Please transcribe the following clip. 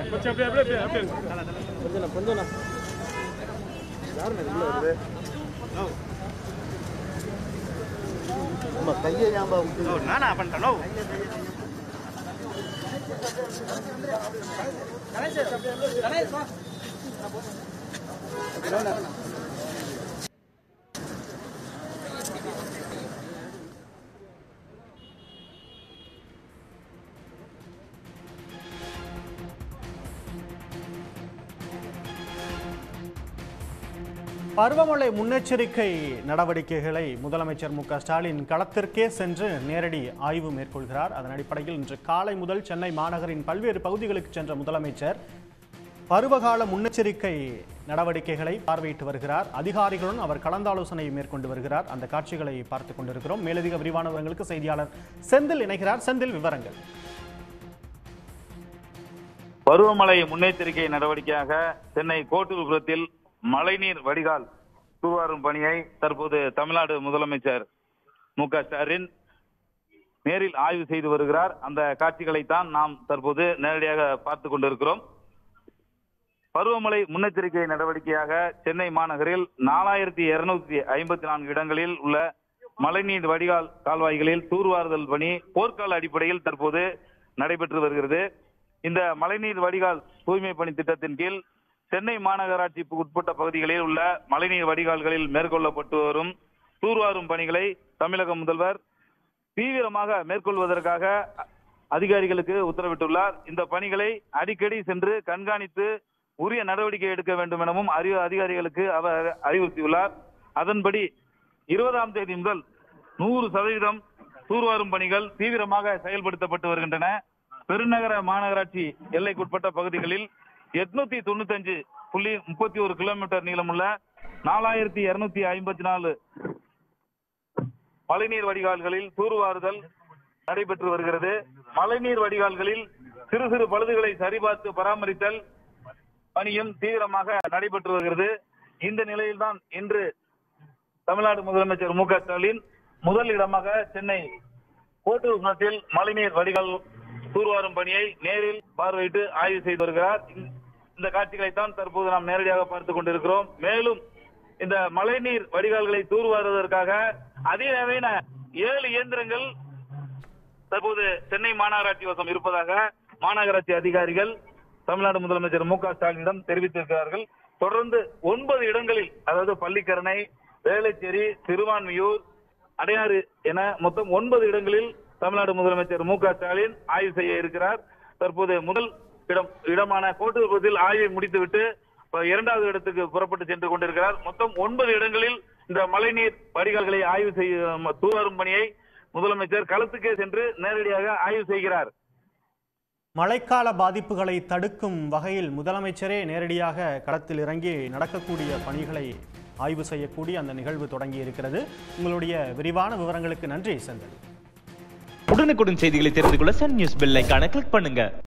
கொஞ்சம் அப்படியே அப்படியே அப்படியே அப்படியே கொஞ்சம் கொஞ்சம் யாருண்ணே உள்ள வருது நம்ம கையை ஏன்பா விட்டு நானா பண்ணிட்டேனோ பருவமழை முன்னெச்சரிக்கை நடவடிக்கைகளை முதலமைச்சர் மு க ஸ்டாலின் களத்திற்கே சென்று நேரடி ஆய்வு மேற்கொள்கிறார் அதன் அடிப்படையில் இன்று காலை முதல் சென்னை மாநகரின் பல்வேறு பகுதிகளுக்கு சென்ற முதலமைச்சர் பருவகால முன்னெச்சரிக்கை நடவடிக்கைகளை பார்வையிட்டு வருகிறார் அதிகாரிகளுடன் அவர் கலந்தாலோசனை மேற்கொண்டு வருகிறார் அந்த காட்சிகளை பார்த்துக் கொண்டிருக்கிறோம் மேலதிக விரிவான விவரங்களுக்கு செய்தியாளர் செந்தில் இணைகிறார் செந்தில் விவரங்கள் பருவமழை முன்னெச்சரிக்கை நடவடிக்கையாக சென்னை கோட்டூர்புரத்தில் மழைநீர் வடிகால் தூர்வாரும் பணியை தற்போது தமிழ்நாடு முதலமைச்சர் மு க ஸ்டாலின் நேரில் ஆய்வு செய்து வருகிறார் அந்த காட்சிகளைத்தான் நாம் தற்போது நேரடியாக பார்த்து கொண்டிருக்கிறோம் பருவமழை முன்னெச்சரிக்கை நடவடிக்கையாக சென்னை மாநகரில் நாலாயிரத்தி இருநூத்தி ஐம்பத்தி நான்கு இடங்களில் உள்ள மழைநீர் வடிகால் கால்வாய்களில் தூர்வாறுதல் பணி போர்க்கால அடிப்படையில் தற்போது நடைபெற்று வருகிறது இந்த மழைநீர் வடிகால் தூய்மை பணி திட்டத்தின் கீழ் சென்னை மாநகராட்சிக்கு உட்பட்ட பகுதிகளில் உள்ள மழைநீர் வடிகால்களில் மேற்கொள்ளப்பட்டு வரும் தூர்வாரும் பணிகளை தமிழக முதல்வர் தீவிரமாக மேற்கொள்வதற்காக அதிகாரிகளுக்கு உத்தரவிட்டுள்ளார் இந்த பணிகளை அடிக்கடி சென்று கண்காணித்து உரிய நடவடிக்கை எடுக்க வேண்டும் எனவும் அறிவு அதிகாரிகளுக்கு அவர் அறிவுறுத்தியுள்ளார் அதன்படி இருபதாம் தேதி முதல் நூறு சதவீதம் தூர்வாரும் பணிகள் தீவிரமாக செயல்படுத்தப்பட்டு வருகின்றன பெருநகர மாநகராட்சி எல்லைக்குட்பட்ட பகுதிகளில் எட்நூத்தி தொண்ணூத்தஞ்சு புள்ளி முப்பத்தி ஒரு கிலோமீட்டர் நீளமுள்ள நாலாயிரத்தி இருநூத்தி ஐம்பத்தி நாலு மழைநீர் வடிகால்களில் தூர்வாறுதல் நடைபெற்று வருகிறது மழைநீர் வடிகால்களில் சிறு சிறு பழுதுகளை சரிபார்த்து பராமரித்தல் பணியும் தீவிரமாக நடைபெற்று வருகிறது இந்த நிலையில்தான் இன்று தமிழ்நாடு முதலமைச்சர் மு க ஸ்டாலின் முதல் இடமாக சென்னை கோட்டூர்புரத்தில் மழைநீர் வடிகால் தூர்வாரும் பணியை நேரில் பார்வையிட்டு ஆய்வு செய்து வருகிறார் இந்த- இந்த காட்சிகளைத்தான் தற்போது நாம் நேரடியாக பார்த்துக் கொண்டிருக்கிறோம் மேலும் இந்த மழைநீர் வடிகால்களை தூர்வாருவதற்காக அதிநவீன ஏழு இயந்திரங்கள் தற்போது சென்னை மாநகராட்சி வசம் இருப்பதாக மாநகராட்சி அதிகாரிகள் தமிழ்நாடு முதலமைச்சர் மு க ஸ்டாலினிடம் தெரிவித்திருக்கிறார்கள் தொடர்ந்து ஒன்பது இடங்களில் அதாவது பள்ளிக்கரணை வேளச்சேரி திருவான்மியூர் அடையாறு என மொத்தம் ஒன்பது இடங்களில் தமிழ்நாடு முதலமைச்சர் மு க ஸ்டாலின் ஆய்வு செய்ய இருக்கிறார் தற்போது முதல் இடம் இடமான கோட்டூர்புரத்தில் ஆய்வை முடித்துவிட்டு இப்ப இரண்டாவது இடத்துக்கு புறப்பட்டு சென்று கொண்டிருக்கிறார் மொத்தம் ஒன்பது இடங்களில் இந்த மழைநீர் வடிகால்களை ஆய்வு செய்ய தூவாரும் பணியை முதலமைச்சர் களத்துக்கே சென்று நேரடியாக ஆய்வு செய்கிறார் மழைக்கால பாதிப்புகளை தடுக்கும் வகையில் முதலமைச்சரே நேரடியாக களத்தில் இறங்கி நடக்கக்கூடிய பணிகளை ஆய்வு செய்யக்கூடிய அந்த நிகழ்வு தொடங்கி இருக்கிறது உங்களுடைய விரிவான விவரங்களுக்கு நன்றி செந்தில் உடனுக்குடன் செய்திகளை தெரிந்து கொள்ள சன் நியூஸ் பெல் ஐகானை கிளிக் பண்ணுங்க